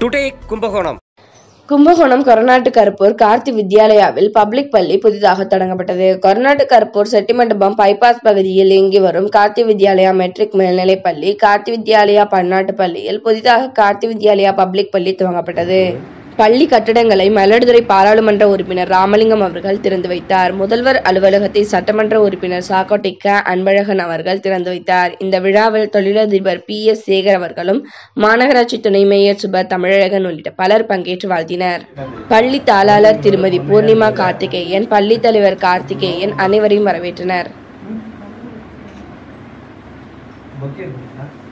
today Kumbakonam Kumbakonam Koranattu Karuppur Karthi வித்யாலயாவில் public பள்ளி புதிதாக தொடங்கப்பட்டது கொரநாட்டு கருப்பூர் செட்டிமண்டபம் பைபாஸ் பகுதியில் இயங்கி வரும் கார்த்தி வித்யாலயா மெட்ரிக் மேல்நிலைப் பள்ளி கார்த்தி வித்யாலயா பன்னாட்டு பள்ளியில் புதிதாக கார்த்தி வித்யாலயா பப்ளிக் பள்ளி துவங்கப்பட்டது பள்ளி கட்டடங்களை மயிலாடுதுறை பாராளுமன்ற உறுப்பினர் ராமலிங்கம் அவர்கள் திறந்து வைத்தார் முதல்வர் அலுவலகத்தை சட்டமன்ற உறுப்பினர் சாக்கோட்டிக்க அன்பழகன் அவர்கள் திறந்து வைத்தார் இந்த விழாவில் தொழிலதிபர் பி எஸ் சேகர் அவர்களும் மாநகராட்சி துணை மேயர் சுபர் தமிழழகன் உள்ளிட்ட பலர் பங்கேற்று வாழ்த்தினர் பள்ளி தாளாளர் திருமதி பூர்ணிமா கார்த்திகேயன் பள்ளி தலைவர் கார்த்திகேயன் அனைவரையும் வரவேற்றனர் ஓகே